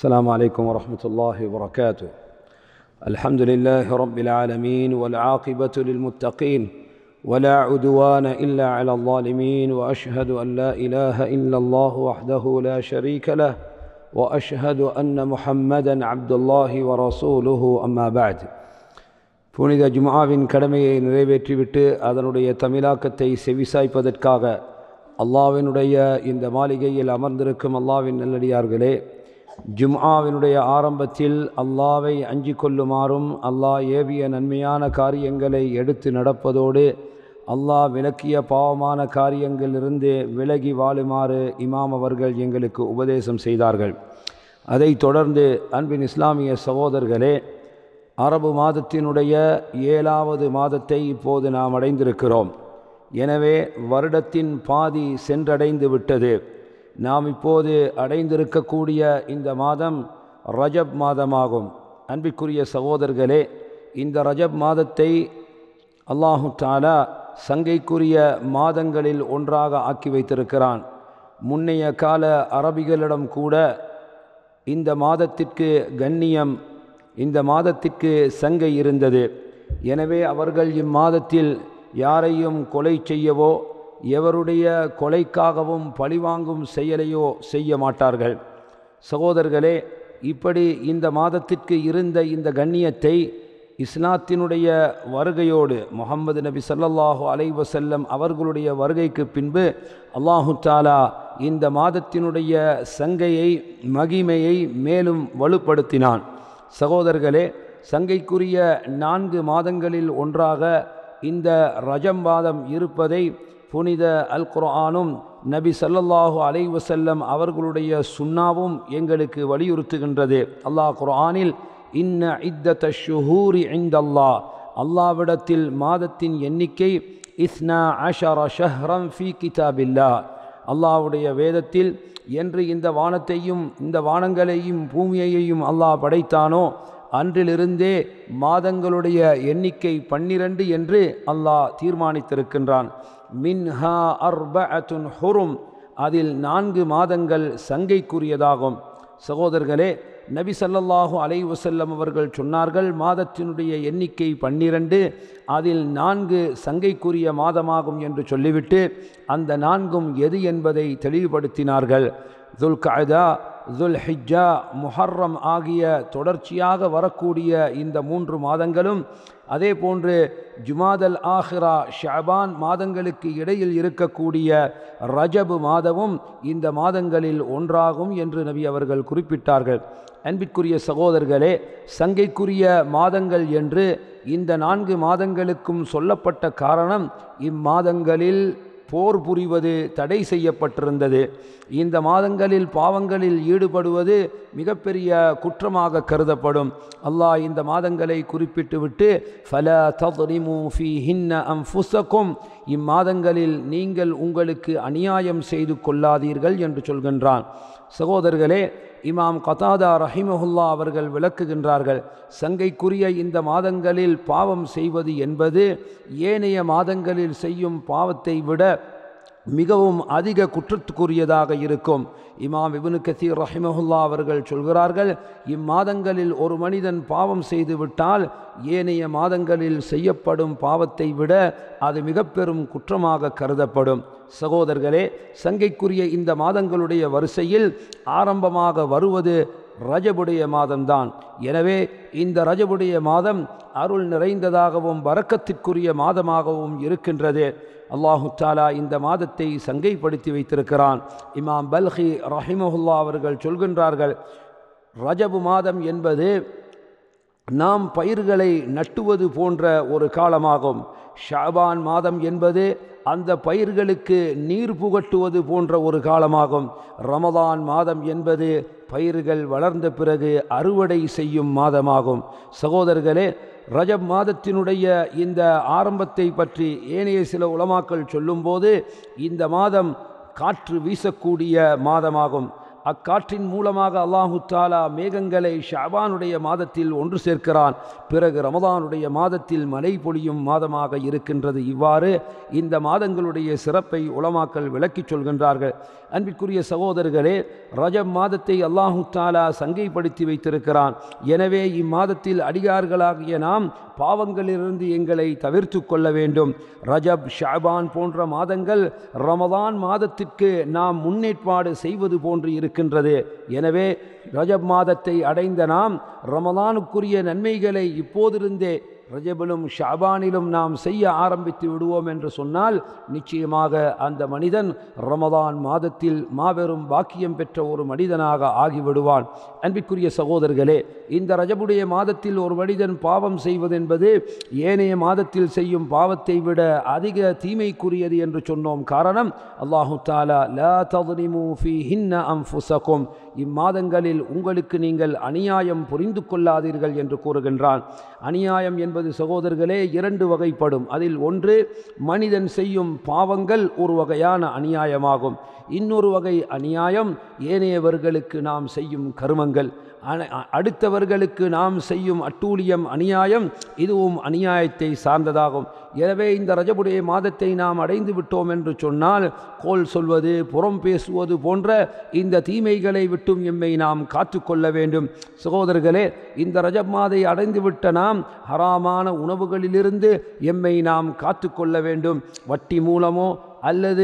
السلام عليكم ورحمة الله وبركاته الحمد لله رب العالمين والعاقبة للمتقين ولا عدوان إلا على الظالمين وأشهد أن لا إله إلا الله وحده لا شريك له وأشهد أن محمدا عبد الله ورسوله أما بعد புனித ஜுமாவின் கடமையை நிறைவேற்றிவிட்டு அதனுடைய தமிழாக்கத்தை செவிசாய்ப்பதற்காக அல்லாவினுடைய இந்த மாளிகையில் அமர்ந்திருக்கும் அல்லாவின் நல்லடியார்களே ஜும்ஆவினுடைய ஆரம்பத்தில் அல்லாவை அஞ்சி கொள்ளுமாறும் அல்லாஹ் ஏவிய நன்மையான காரியங்களை எடுத்து நடப்பதோடு அல்லாஹ் விலக்கிய பாவமான காரியங்களிலிருந்து விலகி வாழுமாறு இமாம் அவர்கள் எங்களுக்கு உபதேசம் செய்தார்கள் அதைத் தொடர்ந்து அன்பின் இஸ்லாமிய சகோதரர்களே அரபு மாதத்தினுடைய ஏழாவது மாதத்தை இப்போது நாம் அடைந்திருக்கிறோம் எனவே வருடத்தின் பாதி சென்றடைந்து விட்டது நாம் இப்போது அடைந்திருக்கக்கூடிய இந்த மாதம் ரஜப் மாதமாகும் அன்பிற்குரிய சகோதரர்களே இந்த ரஜப் மாதத்தை அல்லாஹு தாலா சங்கைக்குரிய மாதங்களில் ஒன்றாக ஆக்கி வைத்திருக்கிறான் முன்னைய கால அரபிகளிடம் கூட இந்த மாதத்திற்கு கண்ணியம் இந்த மாதத்திற்கு சங்கை இருந்தது எனவே அவர்கள் இம்மாதத்தில் யாரையும் கொலை செய்யவோ எவருடைய கொலைக்காகவும் பழிவாங்கும் செயலையோ செய்ய மாட்டார்கள் சகோதரர்களே இப்படி இந்த மாதத்திற்கு இருந்த இந்த கண்ணியத்தை இஸ்லாத்தினுடைய வருகையோடு முகமது நபி சல்லல்லாஹு அலைவசல்லம் அவர்களுடைய வருகைக்கு பின்பு அல்லாஹு தாலா இந்த மாதத்தினுடைய சங்கையை மகிமையை மேலும் வலுப்படுத்தினான் சகோதரர்களே சங்கைக்குரிய நான்கு மாதங்களில் ஒன்றாக இந்த ரஜம் மாதம் இருப்பதை புனித அல் குர்ஆனும் நபி சல்லல்லாஹு அலை வசல்லம் அவர்களுடைய சுண்ணாவும் எங்களுக்கு வலியுறுத்துகின்றது அல்லாஹ் குர்ஆனில் இன்ன இத்தத்த ஷுஹூரி இந்தல்லா அல்லாவிடத்தில் மாதத்தின் எண்ணிக்கை இஸ்னா அஷர ஷஹ்ரம் ஃபி கிதாபில்லா அல்லாவுடைய வேதத்தில் என்று இந்த வானத்தையும் இந்த வானங்களையும் பூமியையும் அல்லாஹ் படைத்தானோ அன்றிலிருந்தே மாதங்களுடைய எண்ணிக்கை பன்னிரண்டு என்று அல்லாஹ் தீர்மானித்திருக்கின்றான் மின்ஹா அர்பஅத்துன் ஹுரும் அதில் நான்கு மாதங்கள் சங்கைக்குரியதாகும் சகோதரர்களே நபி சல்லல்லாஹு அலை வசல்லம் அவர்கள் சொன்னார்கள் மாதத்தினுடைய எண்ணிக்கை பன்னிரண்டு அதில் நான்கு சங்கைக்குரிய மாதமாகும் என்று சொல்லிவிட்டு அந்த நான்கும் எது என்பதை தெளிவுபடுத்தினார்கள் துல் கதா துல் ஹிஜ்ஜா முஹர்ரம் ஆகிய தொடர்ச்சியாக வரக்கூடிய இந்த மூன்று மாதங்களும் அதே போன்று ஜுமாதல் ஆஹிரா ஷாபான் மாதங்களுக்கு இடையில் இருக்கக்கூடிய ரஜபு மாதமும் இந்த மாதங்களில் ஒன்றாகும் என்று நபி அவர்கள் குறிப்பிட்டார்கள் அன்பிற்குரிய சகோதரர்களே சங்கைக்குரிய மாதங்கள் என்று இந்த நான்கு மாதங்களுக்கும் சொல்லப்பட்ட காரணம் இம்மாதங்களில் போர் புரிவது தடை செய்யப்பட்டிருந்தது இந்த மாதங்களில் பாவங்களில் ஈடுபடுவது மிகப்பெரிய குற்றமாக கருதப்படும் அல்லாஹ் இந்த மாதங்களை குறிப்பிட்டுவிட்டு ஃபல தத்ரிமு ஃபி ஹின்ன அம் ஃபுசக்கும் இம்மாதங்களில் நீங்கள் உங்களுக்கு அநியாயம் செய்து கொள்ளாதீர்கள் என்று சொல்கின்றான் சகோதரர்களே இமாம் கதாதா ரஹிமஹுல்லா அவர்கள் விளக்குகின்றார்கள் சங்கைக்குரிய இந்த மாதங்களில் பாவம் செய்வது என்பது ஏனைய மாதங்களில் செய்யும் பாவத்தை விட மிகவும் அதிக குற்றத்துக்குரியதாக இருக்கும் இமாம் இபுனு கசீர் ரஹிமஹுல்லா அவர்கள் சொல்கிறார்கள் இம்மாதங்களில் ஒரு மனிதன் பாவம் செய்து விட்டால் ஏனைய மாதங்களில் செய்யப்படும் பாவத்தை விட அது மிக பெரும் குற்றமாக கருதப்படும் சகோதரர்களே சங்கைக்குரிய இந்த மாதங்களுடைய வரிசையில் ஆரம்பமாக வருவது ரஜபுடைய மாதம்தான் எனவே இந்த ரஜபுடைய மாதம் அருள் நிறைந்ததாகவும் வரக்கத்திற்குரிய மாதமாகவும் இருக்கின்றது அல்லாஹு தாலா இந்த மாதத்தை சங்கைப்படுத்தி வைத்திருக்கிறான் இமாம் பல்ஹி ரஹிமஹுல்லா அவர்கள் சொல்கின்றார்கள் ரஜபு மாதம் என்பது நாம் பயிர்களை நட்டுவது போன்ற ஒரு காலமாகும் ஷாபான் மாதம் என்பது அந்த பயிர்களுக்கு நீர் புகட்டுவது போன்ற ஒரு காலமாகும் ரமதான் மாதம் என்பது பயிர்கள் வளர்ந்த பிறகு அறுவடை செய்யும் மாதமாகும் சகோதரர்களே ரஜப் மாதத்தினுடைய இந்த ஆரம்பத்தை பற்றி ஏனைய சில உலமாக்கள் சொல்லும்போது இந்த மாதம் காற்று வீசக்கூடிய மாதமாகும் அக்காற்றின் மூலமாக அல்லாஹு தாலா மேகங்களை ஷாபானுடைய மாதத்தில் ஒன்று சேர்க்கிறான் பிறகு ரமதானுடைய மாதத்தில் மழை பொழியும் மாதமாக இருக்கின்றது இவ்வாறு இந்த மாதங்களுடைய சிறப்பை உலமாக்கல் விளக்கிச் சொல்கின்றார்கள் அன்பிற்குரிய சகோதரர்களே ரஜப் மாதத்தை அல்லாஹு தாலா சங்கைப்படுத்தி வைத்திருக்கிறான் எனவே இம்மாதத்தில் அடியார்களாகிய நாம் பாவங்களிலிருந்து எங்களை தவிர்த்து கொள்ள வேண்டும் ரஜப் ஷாபான் போன்ற மாதங்கள் ரமதான் மாதத்திற்கு நாம் முன்னேற்பாடு செய்வது போன்று இருக்கின்றது எனவே ரஜப் மாதத்தை அடைந்த நாம் ரமதானுக்குரிய நன்மைகளை இப்போதிருந்தே ரஜபிலும் ஷாபானிலும் நாம் செய்ய ஆரம்பித்து விடுவோம் என்று சொன்னால் நிச்சயமாக அந்த மனிதன் ரமதான் மாதத்தில் மாபெரும் பாக்கியம் பெற்ற ஒரு மனிதனாக ஆகிவிடுவான் அன்பிற்குரிய சகோதரர்களே இந்த ரஜபுடைய மாதத்தில் ஒரு மனிதன் பாவம் செய்வதென்பது ஏனைய மாதத்தில் செய்யும் பாவத்தை விட அதிக தீமைக்குரியது என்று சொன்னோம் காரணம் அல்லாஹு தாலா லா ததுனிமு ஃபி ஹின்ன அம்ஃபுசக்கும் இம்மாதங்களில் உங்களுக்கு நீங்கள் அநியாயம் புரிந்து கொள்ளாதீர்கள் என்று கூறுகின்றான் அநியாயம் என்பது சகோதரர்களே இரண்டு வகைப்படும் அதில் ஒன்று மனிதன் செய்யும் பாவங்கள் ஒரு வகையான அநியாயமாகும் இன்னொரு வகை அநியாயம் ஏனையவர்களுக்கு நாம் செய்யும் கருமங்கள் அடுத்தவர்களுக்கு நாம் செய்யும் அட்டூழியம் அநியாயம் இதுவும் அநியாயத்தை சார்ந்ததாகும் எனவே இந்த ரஜபுடைய மாதத்தை நாம் அடைந்து விட்டோம் என்று சொன்னால் கோல் சொல்வது புறம் பேசுவது போன்ற இந்த தீமைகளை விட்டும் எம்மை நாம் காத்து கொள்ள வேண்டும் சகோதரர்களே இந்த ரஜப் மாதை அடைந்துவிட்ட நாம் ஹராமான உணவுகளிலிருந்து எம்மை நாம் காத்து கொள்ள வேண்டும் வட்டி மூலமோ அல்லது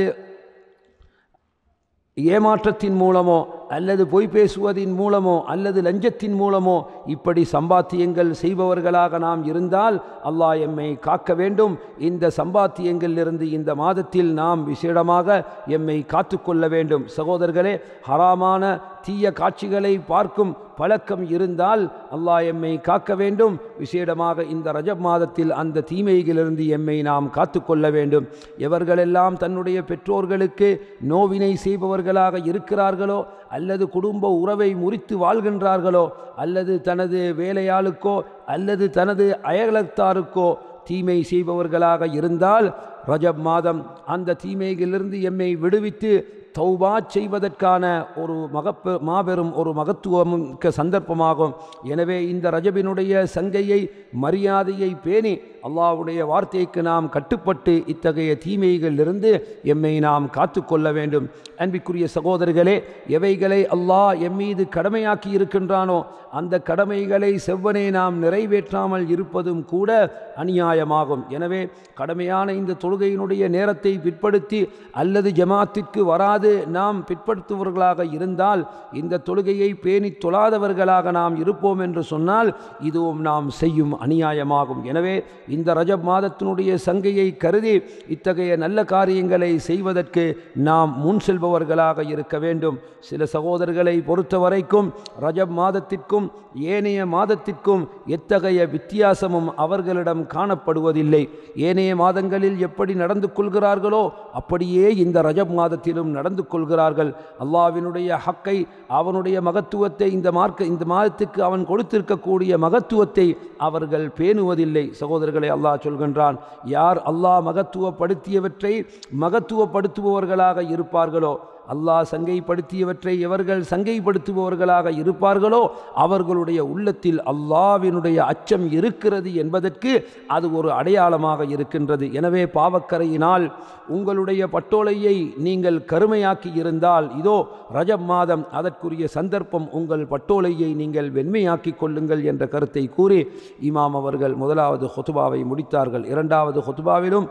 ஏமாற்றத்தின் மூலமோ அல்லது பொய் பேசுவதின் மூலமோ அல்லது லஞ்சத்தின் மூலமோ இப்படி சம்பாத்தியங்கள் செய்பவர்களாக நாம் இருந்தால் அல்லாஹ் எம்மை காக்க வேண்டும் இந்த சம்பாத்தியங்களிலிருந்து இந்த மாதத்தில் நாம் விசேடமாக எம்மை காத்து கொள்ள வேண்டும் சகோதரர்களே ஹராமான தீய காட்சிகளை பார்க்கும் பழக்கம் இருந்தால் அல்லாஹ் எம்மை காக்க வேண்டும் விசேடமாக இந்த ரஜப் மாதத்தில் அந்த தீமைகளிலிருந்து எம்மை நாம் காத்து கொள்ள வேண்டும் எவர்களெல்லாம் தன்னுடைய பெற்றோர்களுக்கு நோவினை செய்பவர்களாக இருக்கிறார்களோ அல்லது குடும்ப உறவை முறித்து வாழ்கின்றார்களோ அல்லது தனது வேலையாளுக்கோ அல்லது தனது அயலத்தாருக்கோ தீமை செய்பவர்களாக இருந்தால் ரஜப் மாதம் அந்த தீமைகளிலிருந்து எம்மை விடுவித்து தௌபா செய்வதற்கான ஒரு மகப்பெ மாபெரும் ஒரு மகத்துவமிக்க சந்தர்ப்பமாகும் எனவே இந்த ரஜபினுடைய சங்கையை மரியாதையை பேணி அல்லாஹ்வுடைய வார்த்தைக்கு நாம் கட்டுப்பட்டு இத்தகைய தீமைகளிலிருந்து எம்மை நாம் காத்து கொள்ள வேண்டும் அன்பிற்குரிய சகோதரர்களே எவைகளை அல்லாஹ் எம்மீது கடமையாக்கி இருக்கின்றானோ அந்த கடமைகளை செவ்வனே நாம் நிறைவேற்றாமல் இருப்பதும் கூட அநியாயமாகும் எனவே கடமையான இந்த தொழுகையினுடைய நேரத்தை பிற்படுத்தி அல்லது ஜமாத்திற்கு வராது நாம் பிற்படுத்துபவர்களாக இருந்தால் இந்த தொழுகையை பேணி தொழாதவர்களாக நாம் இருப்போம் என்று சொன்னால் இதுவும் நாம் செய்யும் அநியாயமாகும் எனவே இந்த ரஜப் மாதத்தினுடைய சங்கையை கருதி இத்தகைய நல்ல காரியங்களை செய்வதற்கு நாம் முன் செல்பவர்களாக இருக்க வேண்டும் சில சகோதரர்களை பொறுத்த வரைக்கும் ரஜப் மாதத்திற்கும் ஏனைய மாதத்திற்கும் எத்தகைய வித்தியாசமும் அவர்களிடம் காணப்படுவதில்லை ஏனைய மாதங்களில் எப்படி நடந்து கொள்கிறார்களோ அப்படியே இந்த ரஜப் மாதத்திலும் நடந்து கொள்கிறார்கள் அல்லாவினுடைய ஹக்கை அவனுடைய மகத்துவத்தை இந்த மார்க்க இந்த மாதத்துக்கு அவன் கொடுத்திருக்கக்கூடிய மகத்துவத்தை அவர்கள் பேணுவதில்லை சகோதரர்களை அல்லாஹ் சொல்கின்றான் யார் அல்லாஹ் மகத்துவப்படுத்தியவற்றை மகத்துவப்படுத்துபவர்களாக இருப்பார்களோ அல்லாஹ் சங்கைப்படுத்தியவற்றை எவர்கள் சங்கைப்படுத்துபவர்களாக இருப்பார்களோ அவர்களுடைய உள்ளத்தில் அல்லாவினுடைய அச்சம் இருக்கிறது என்பதற்கு அது ஒரு அடையாளமாக இருக்கின்றது எனவே பாவக்கரையினால் உங்களுடைய பட்டோலையை நீங்கள் கருமையாக்கி இருந்தால் இதோ ரஜப் மாதம் அதற்குரிய சந்தர்ப்பம் உங்கள் பட்டோலையை நீங்கள் வெண்மையாக்கி கொள்ளுங்கள் என்ற கருத்தை கூறி இமாம் அவர்கள் முதலாவது ஹொத்துபாவை முடித்தார்கள் இரண்டாவது ஹொத்துபாவிலும்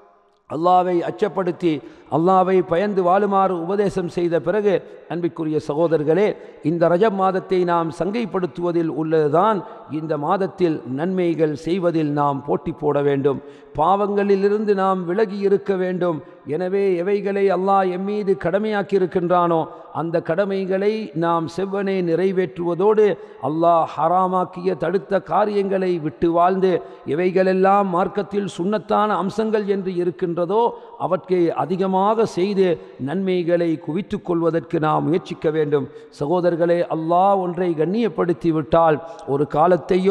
அல்லாவை அச்சப்படுத்தி அல்லாவை பயந்து வாழுமாறு உபதேசம் செய்த பிறகு அன்பிற்குரிய சகோதரர்களே இந்த ரஜப் மாதத்தை நாம் சங்கைப்படுத்துவதில் உள்ளதுதான் இந்த மாதத்தில் நன்மைகள் செய்வதில் நாம் போட்டி போட வேண்டும் பாவங்களிலிருந்து நாம் விலகி இருக்க வேண்டும் எனவே எவைகளை அல்லாஹ் எம்மீது கடமையாக்கி இருக்கின்றானோ அந்த கடமைகளை நாம் செவ்வனே நிறைவேற்றுவதோடு அல்லாஹ் ஹராமாக்கிய தடுத்த காரியங்களை விட்டு வாழ்ந்து எவைகளெல்லாம் மார்க்கத்தில் சுண்ணத்தான அம்சங்கள் என்று இருக்கின்றதோ அவற்றை அதிகமாக செய்து நன்மைகளை குவித்து கொள்வதற்கு நாம் முயற்சிக்க வேண்டும் சகோதரர்களே அல்லாஹ் ஒன்றை கண்ணியப்படுத்தி விட்டால் ஒரு காலத்தையோ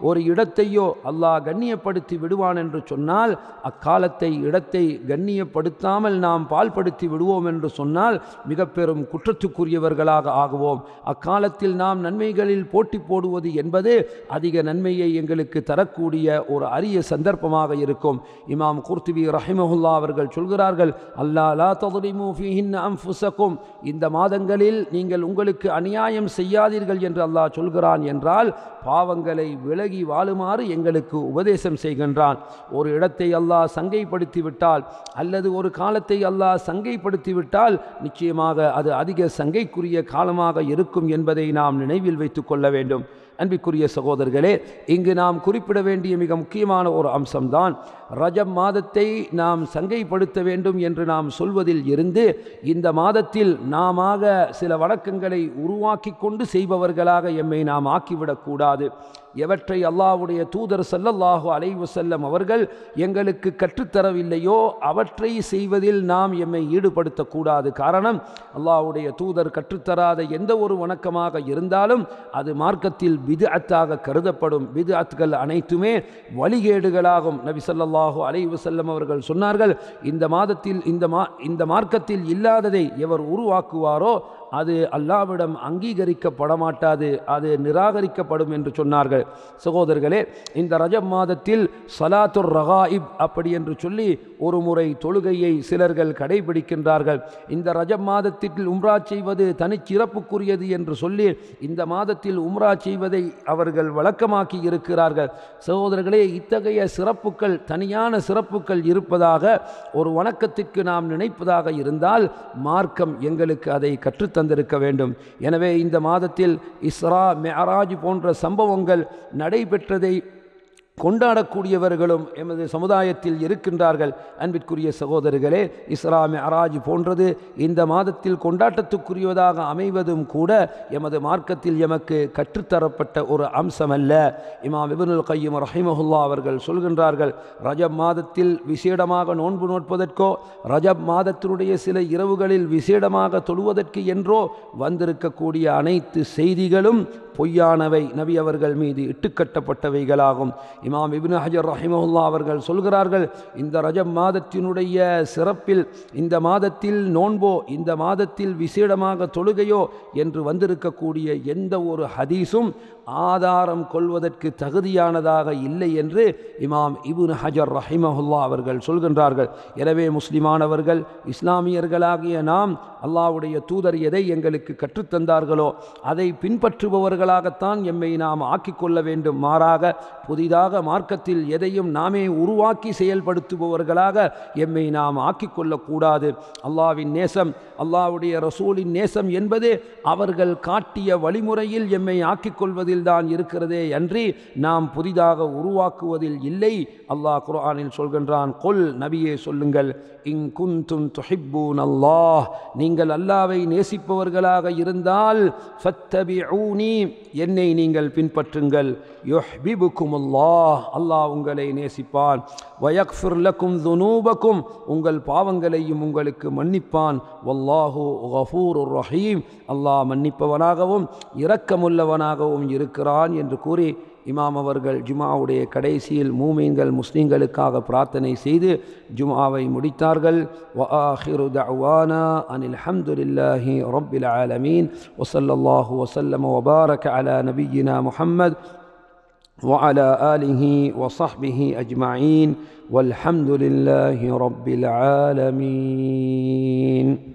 ஒரு இடத்தையோ அல்லாஹ் கண்ணியப்படுத்தி விடுவான் என்று சொன்னால் அக்காலத்தை இடத்தை கண்ணியப்படுத்தாமல் நாம் பால்படுத்தி விடுவோம் என்று சொன்னால் மிக பெரும் குற்றத்துக்குரியவர்களாக ஆகுவோம் அக்காலத்தில் நாம் நன்மைகளில் போட்டி போடுவது என்பது அதிக நன்மையை எங்களுக்கு தரக்கூடிய ஒரு அரிய சந்தர்ப்பமாக இருக்கும் இமாம் குர்துபி ரஹிமஹுல்லா அவர்கள் சொல்கிறார்கள் அல்லா லா ததுரிமு ஃபீஹின் அன்ஃபுஸக்கும் இந்த மாதங்களில் நீங்கள் உங்களுக்கு அநியாயம் செய்யாதீர்கள் என்று அல்லாஹ் சொல்கிறான் என்றால் பாவங்களை விலகி வாழுமாறு எங்களுக்கு உபதேசம் செய்கின்றான் ஒரு இடத்தை அல்லாஹ் சங்கைப்படுத்தி விட்டால் அல்லது ஒரு காலத்தை அல்லாஹ் சங்கைப்படுத்தி விட்டால் நிச்சயமாக அது அதிக சங்கைக்குரிய காலமாக இருக்கும் என்பதை நாம் நினைவில் வைத்துக் கொள்ள வேண்டும் அன்பிற்குரிய சகோதரர்களே இங்கு நாம் குறிப்பிட வேண்டிய மிக முக்கியமான ஒரு அம்சம்தான் ரஜம் மாதத்தை நாம் சங்கைப்படுத்த வேண்டும் என்று நாம் சொல்வதில் இருந்து இந்த மாதத்தில் நாம சில வழக்கங்களை உருவாக்கி கொண்டு செய்பவர்களாக எம்மை நாம் ஆக்கிவிடக்கூடாது எவற்றை அல்லாஹ்வுடைய தூதர் சல்லல்லாஹு அலைவு செல்லம் அவர்கள் எங்களுக்கு கற்றுத்தரவில்லையோ அவற்றை செய்வதில் நாம் எம்மை ஈடுபடுத்தக்கூடாது காரணம் அல்லாஹ்வுடைய தூதர் கற்றுத்தராத எந்த ஒரு வணக்கமாக இருந்தாலும் அது மார்க்கத்தில் பிதுஅத்தாக கருதப்படும் பிதுஅத்துகள் அனைத்துமே வழிகேடுகளாகும் நபி ஸல்லல்லாஹு அலைஹி வஸல்லம் அவர்கள் சொன்னார்கள் இந்த மாதத்தில் இந்த மா இந்த மார்க்கத்தில் இல்லாததை எவர் உருவாக்குவாரோ அது அல்லாவிடம் அங்கீகரிக்கப்பட மாட்டாது அது நிராகரிக்கப்படும் என்று சொன்னார்கள் சகோதரர்களே இந்த ரஜப் மாதத்தில் சலாத்துர் ரகாயிப் அப்படி என்று சொல்லி ஒரு முறை தொழுகையை சிலர்கள் கடைபிடிக்கின்றார்கள் இந்த ரஜப் மாதத்தில் உம்ரா செய்வது தனிச்சிறப்புக்குரியது என்று சொல்லி இந்த மாதத்தில் உம்ரா செய்வதை அவர்கள் வழக்கமாக்கி இருக்கிறார்கள் சகோதரர்களே இத்தகைய சிறப்புகள் தனியான சிறப்புகள் இருப்பதாக ஒரு வணக்கத்திற்கு நாம் நினைப்பதாக இருந்தால் மார்க்கம் எங்களுக்கு அதை கற்றுத் தந்திருக்க வேண்டும் எனவே இந்த மாதத்தில் இஸ்ரா மெஹராஜ் போன்ற சம்பவங்கள் நடைபெற்றதை கொண்டாடக்கூடியவர்களும் எமது சமுதாயத்தில் இருக்கின்றார்கள் அன்பிற்குரிய சகோதரர்களே இஸ்லாமி அராஜ் போன்றது இந்த மாதத்தில் கொண்டாட்டத்துக்குரியவதாக அமைவதும் கூட எமது மார்க்கத்தில் எமக்கு கற்றுத்தரப்பட்ட ஒரு அம்சமல்ல இமாம் இபனுல் கையும் ரஹிமஹுல்லா அவர்கள் சொல்கின்றார்கள் ரஜப் மாதத்தில் விசேடமாக நோன்பு நோட்பதற்கோ ரஜப் மாதத்தினுடைய சில இரவுகளில் விசேடமாக தொழுவதற்கு என்றோ வந்திருக்கக்கூடிய அனைத்து செய்திகளும் பொய்யானவை நபி அவர்கள் மீது இட்டுக்கட்டப்பட்டவைகளாகும் இமாம் இப்னு ஹஜர் ரஹிமஹுல்லா அவர்கள் சொல்கிறார்கள் இந்த ரஜப் மாதத்தினுடைய சிறப்பில் இந்த மாதத்தில் நோன்போ இந்த மாதத்தில் விசேடமாக தொழுகையோ என்று வந்திருக்கக்கூடிய எந்த ஒரு ஹதீஸும் ஆதாரம் கொள்வதற்கு தகுதியானதாக இல்லை என்று இமாம் இபுன் ஹஜர் ரஹிமஹுல்லா அவர்கள் சொல்கின்றார்கள் எனவே முஸ்லிமானவர்கள் இஸ்லாமியர்களாகிய நாம் அல்லாவுடைய தூதர் எதை எங்களுக்கு கற்றுத்தந்தார்களோ அதை பின்பற்றுபவர்களாகத்தான் எம்மை நாம் ஆக்கிக்கொள்ள வேண்டும் மாறாக புதிதாக மார்க்கத்தில் எதையும் நாமே உருவாக்கி செயல்படுத்துபவர்களாக எம்மை நாம் ஆக்கிக்கொள்ளக்கூடாது அல்லாவின் நேசம் அல்லாவுடைய ரசூலின் நேசம் என்பது அவர்கள் காட்டிய வழிமுறையில் எம்மை ஆக்கிக்கொள்வதில் தான் இருக்கிறதே அன்றி நாம் புதிதாக உருவாக்குவதில் இல்லை அல்லாஹ் குர்ஆனில் சொல்கின்றான் கொல் நபியே சொல்லுங்கள் இங் குந்தும் துஹிப்பூன் அல்லாஹ் நீங்கள் அல்லாவை நேசிப்பவர்களாக இருந்தால் ஃபத்தபிஊனி என்னை நீங்கள் பின்பற்றுங்கள் யுஹ்பிபுக்கும் அல்லாஹ் அல்லாஹ் உங்களை நேசிப்பான் வயக்ஃபிர் லக்கும் துனூபக்கும் உங்கள் பாவங்களையும் உங்களுக்கு மன்னிப்பான் வல்லாஹு கஃபூர் ரஹீம் அல்லாஹ் மன்னிப்பவனாகவும் இரக்கமுள்ளவனாகவும் இருக்கிறான் என்று கூறி இமாம் அவர்கள் ஜுமாவுடைய கடைசியில் மூமீன்கள் முஸ்லீம்களுக்காக பிரார்த்தனை செய்து ஜுமாவை முடித்தார்கள் وآخر دعوانا أن الحمد لله رب العالمين وصلى الله وسلم وبارك على نبينا محمد وعلى آله وصحبه أجمعين والحمد لله رب العالمين